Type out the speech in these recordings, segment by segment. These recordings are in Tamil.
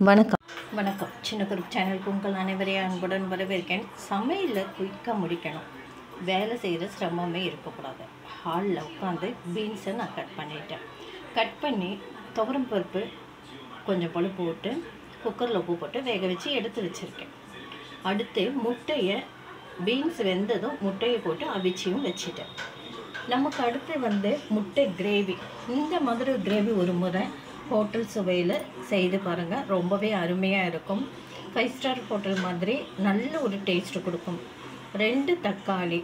வணக்கம் வணக்கம் சின்ன குரூப் சேனலுக்கு உங்கள் அனைவரையும் அன்புடன் வரவேற்கேன் சமையலில் குயிக்காக முடிக்கணும் வேலை செய்கிற சிரமமே இருக்கக்கூடாது ஹாலில் உட்காந்து பீன்ஸை நான் கட் பண்ணிட்டேன் கட் பண்ணி துவரம் பருப்பு கொஞ்சம் போல் போட்டு குக்கரில் உப்பு போட்டு வேக வச்சு எடுத்து வச்சுருக்கேன் அடுத்து முட்டையை பீன்ஸ் வெந்ததும் முட்டையை போட்டு அவிச்சியும் வச்சுட்டேன் நமக்கு அடுத்து வந்து முட்டை கிரேவி இந்த மாதிரி கிரேவி ஒரு முறை ஹோட்டல் சுவையில் செய்து பாருங்கள் ரொம்பவே அருமையாக இருக்கும் ஃபைவ் ஸ்டார் ஹோட்டல் மாதிரி நல்ல ஒரு டேஸ்ட் கொடுக்கும் ரெண்டு தக்காளி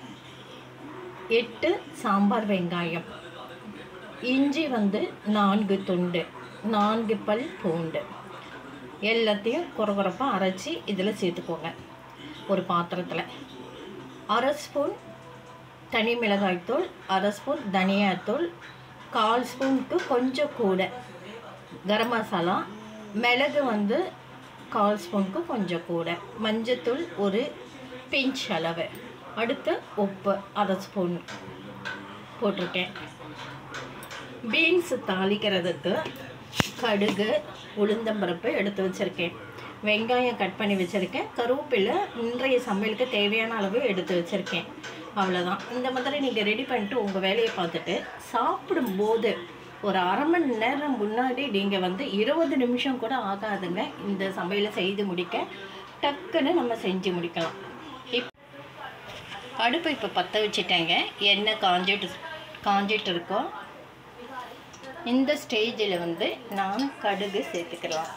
எட்டு சாம்பார் வெங்காயம் இஞ்சி வந்து நான்கு துண்டு நான்கு பல் பூண்டு எல்லாத்தையும் குறகுறப்பாக அரைச்சி இதில் சேர்த்துக்கோங்க ஒரு பாத்திரத்தில் அரை ஸ்பூன் தனி மிளகாய்த்தூள் அரை ஸ்பூன் தனியாத்தூள் கால் ஸ்பூனுக்கு கொஞ்சம் கூட கரம் மசாலா மிளகு வந்து கால் ஸ்பூனுக்கு கொஞ்சம் கூட மஞ்சத்தூள் ஒரு பிஞ்ச் அளவு அடுத்து உப்பு அரை ஸ்பூன் போட்டிருக்கேன் பீன்ஸ் தாளிக்கிறதுக்கு கடுகு உளுந்தம்பருப்பு எடுத்து வச்சுருக்கேன் வெங்காயம் கட் பண்ணி வச்சுருக்கேன் கருவேப்பிலை இன்றைய சமையலுக்கு தேவையான அளவு எடுத்து வச்சுருக்கேன் அவ்வளோதான் இந்த மாதிரி நீங்கள் ரெடி பண்ணிட்டு உங்கள் வேலையை பார்த்துட்டு சாப்பிடும்போது ஒரு அரை மணி நேரம் முன்னாடி நீங்கள் வந்து இருபது நிமிஷம் கூட ஆகாதுங்க இந்த சமையலை செய்து முடிக்க டக்குன்னு நம்ம செஞ்சு முடிக்கலாம் இப் அடுப்பு இப்போ பற்ற வச்சுட்டேங்க எண்ணெய் காஞ்சிட்டு காஞ்சிட்டு இருக்கோம் இந்த ஸ்டேஜில் வந்து நான் கடுகு சேர்த்துக்கலாம்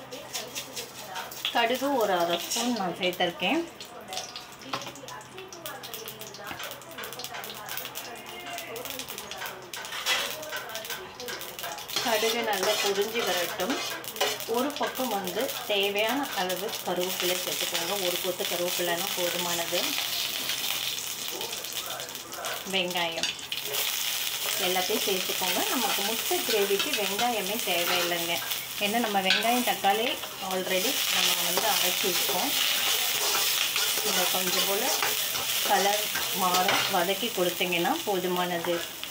கடுகு ஒரு அரை ஸ்பூன் நான் சேர்த்துருக்கேன் கடுகு நல்லா பொரிஞ்சு வரட்டும் ஒரு பக்கம் வந்து தேவையான அளவு கருவேப்பிலை சேர்த்துக்கோங்க ஒரு கொத்து கருவேப்பிலைனா போதுமானது வெங்காயம் எல்லாத்தையும் சேர்த்துக்கோங்க நமக்கு முட்டை கிரேவிக்கு வெங்காயமே தேவையில்லைங்க ஏன்னா நம்ம வெங்காயம் தக்காளி ஆல்ரெடி நம்ம வந்து அரைச்சி வச்சோம் இதை கொஞ்சம் போல் கலர் மாற வதக்கி கொடுத்தீங்கன்னா போதுமானது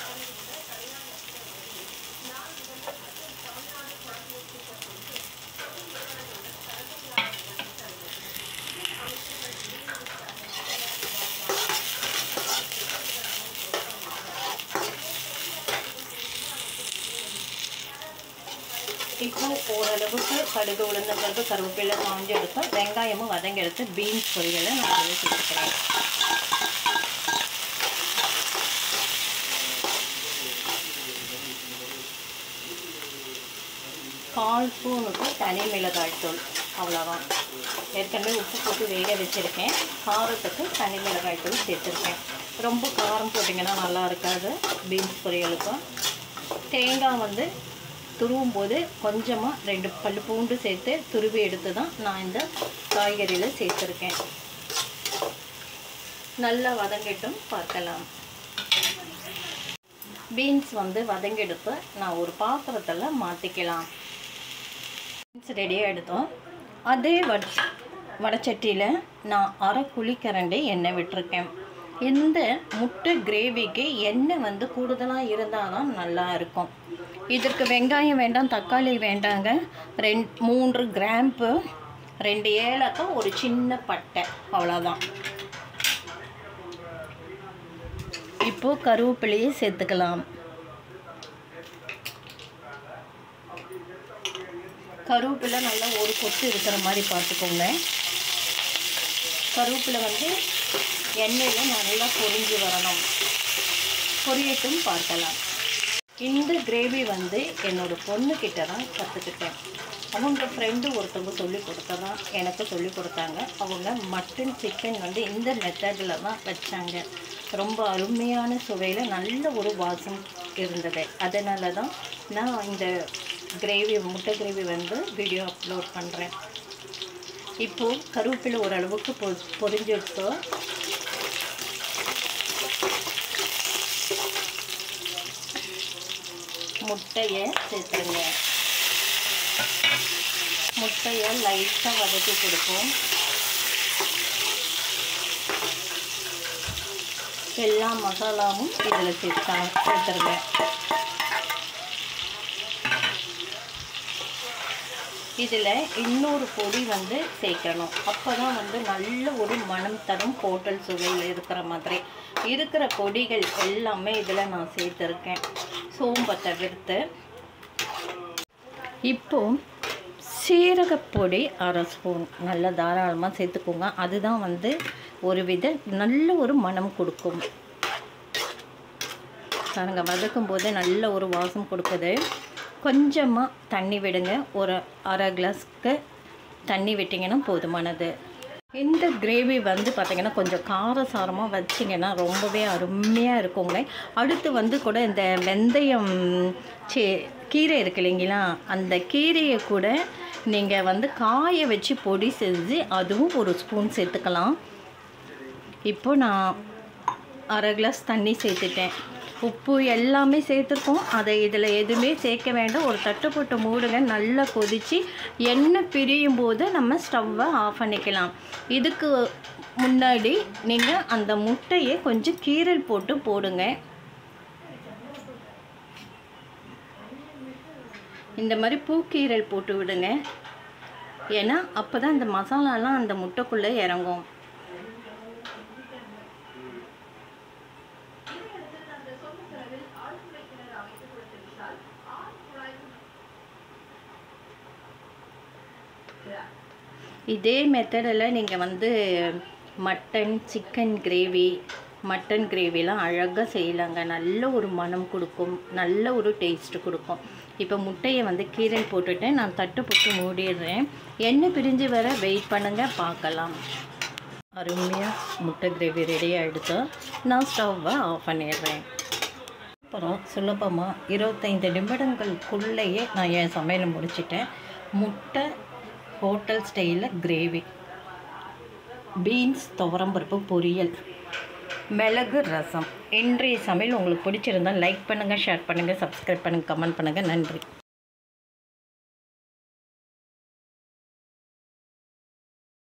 இப்போ ஓரளவுக்கு கடுகு உளுந்த பருப்பு கருவேப்பிலை காஞ்சி எடுத்து வெங்காயமும் வதங்கி எடுத்து பீன்ஸ் பொரியலை நான் அதில் சேர்த்துக்கிறேன் கால் ஸ்பூனுக்கு தனி மிளகாய் தூள் அவ்வளோதான் ஏற்கனவே உப்பு போட்டு வேக வச்சுருக்கேன் காரத்துக்கு தனி மிளகாய் தூள் சேர்த்துருக்கேன் ரொம்ப காரம் போட்டிங்கன்னா நல்லா இருக்காது பீன்ஸ் பொரியலுக்கும் தேங்காய் வந்து துருவும் போது கொஞ்சமாக ரெண்டு பல் பூண்டு சேர்த்து துருவி எடுத்து தான் நான் இந்த காய்கறியில் சேர்த்துருக்கேன் நல்லா வதங்கிட்டும் பார்க்கலாம் பீன்ஸ் வந்து வதங்கெடுத்து நான் ஒரு பாத்திரத்தில் மாற்றிக்கலாம் பீன்ஸ் ரெடியாக எடுத்தோம் அதே வட வடச்சட்டியில் நான் அரை குழிக்கரண்டி எண்ணெய் விட்டுருக்கேன் இந்த முட்டை கிரேவிக்கு எண்ணெய் வந்து கூடுதலாக இருந்தால் தான் நல்லா இருக்கும் இதற்கு வெங்காயம் வேண்டாம் தக்காளி வேண்டாங்க ரெண்டு மூன்று கிராம்பு ரெண்டு ஏலக்காய் ஒரு சின்ன பட்டை அவ்வளோதான் இப்போது கருவேப்பிலையை சேர்த்துக்கலாம் கருவேப்பிலை நல்லா ஒரு கொத்து இருக்கிற மாதிரி பார்த்துக்கோங்க கருவேப்பிலை வந்து எண்ணெயில் நல்லா பொரிஞ்சு வரணும் பொரியட்டும் பார்க்கலாம் இந்த கிரேவி வந்து என்னோடய பொண்ணுக்கிட்ட தான் கற்றுக்கிட்டேன் அவங்க ஃப்ரெண்டு ஒருத்தவங்க சொல்லி கொடுத்ததான் எனக்கு சொல்லி கொடுத்தாங்க அவங்க மட்டன் சிக்கன் வந்து இந்த மெத்தடில் தான் வச்சாங்க ரொம்ப அருமையான சுவையில் நல்ல ஒரு வாசம் இருந்தது அதனால தான் நான் இந்த கிரேவி முட்டை கிரேவி வந்து வீடியோ அப்லோட் பண்ணுறேன் இப்போது கருவேப்பிலை ஓரளவுக்கு பொ பொரிஞ்சிருத்தோ முட்டையை சேர்த்துருங்க முட்டையை லைட்டாக வதக்கி கொடுப்போம் எல்லா மசாலாவும் இதில் சேர்த்தா சேர்த்துருங்க இதில் இன்னொரு பொடி வந்து சேர்க்கணும் அப்போ தான் வந்து நல்ல ஒரு மனம் தரும் ஹோட்டல் சுவையில் இருக்கிற மாதிரி இருக்கிற பொடிகள் எல்லாமே இதில் நான் சேர்த்துருக்கேன் சோம்பை தவிர்த்து இப்போ சீரகப்பொடி அரை ஸ்பூன் நல்ல தாராளமாக சேர்த்துக்கோங்க அதுதான் வந்து ஒரு வித நல்ல ஒரு மனம் கொடுக்கும் பாருங்க வதக்கும் போது நல்ல ஒரு வாசம் கொடுக்குது கொஞ்சமாக தண்ணி விடுங்க ஒரு அரை கிளாஸ்க்கு தண்ணி விட்டிங்கன்னா போதுமானது இந்த கிரேவி வந்து பார்த்திங்கன்னா கொஞ்சம் காரசாரமாக வச்சிங்கன்னா ரொம்பவே அருமையாக இருக்குங்க அடுத்து வந்து கூட இந்த வெந்தயம் சே கீரை இருக்கு இல்லைங்களா அந்த கீரையை கூட நீங்கள் வந்து காய வச்சு பொடி செஞ்சு அதுவும் ஒரு ஸ்பூன் சேர்த்துக்கலாம் இப்போ நான் அரை கிளாஸ் தண்ணி சேர்த்துட்டேன் உப்பு எல்லாமே சேர்த்துருக்கோம் அதை இதில் எதுவுமே சேர்க்க வேண்டாம் ஒரு தட்டு போட்டு மூடுங்க நல்லா கொதித்து எண்ணெய் பிரியும் போது நம்ம ஸ்டவ்வை ஆஃப் பண்ணிக்கலாம் இதுக்கு முன்னாடி நீங்கள் அந்த முட்டையை கொஞ்சம் கீரல் போட்டு போடுங்க இந்த மாதிரி பூக்கீரல் போட்டு விடுங்க ஏன்னா அப்போ தான் இந்த மசாலாலாம் அந்த முட்டைக்குள்ளே இறங்கும் இதே மெத்தடில் நீங்கள் வந்து மட்டன் சிக்கன் கிரேவி மட்டன் கிரேவிலாம் அழகாக செய்யலாங்க நல்ல ஒரு மனம் கொடுக்கும் நல்ல ஒரு டேஸ்ட்டு கொடுக்கும் இப்போ முட்டையை வந்து கீரை போட்டுட்டு நான் தட்டு போட்டு மூடிடுறேன் எண்ணெய் பிரிஞ்சு வர வெயிட் பண்ணுங்கள் பார்க்கலாம் அருமையாக முட்டை கிரேவி ரெடி ஆகிடுச்சு நான் ஸ்டவ்வை ஆஃப் பண்ணிடுறேன் அப்புறம் சுலபமாக இருபத்தைந்து நிமிடங்களுக்குள்ளேயே நான் என் சமையலை முடிச்சிட்டேன் முட்டை ஹோட்டல் ஸ்டைலில் கிரேவி பீன்ஸ் துவரம்பருப்பு பொரியல் மிளகு ரசம் இன்றைய சமையல் உங்களுக்கு பிடிச்சிருந்தால் லைக் பண்ணுங்கள் ஷேர் பண்ணுங்கள் சப்ஸ்கிரைப் பண்ணுங்கள் கமெண்ட் பண்ணுங்கள் நன்றி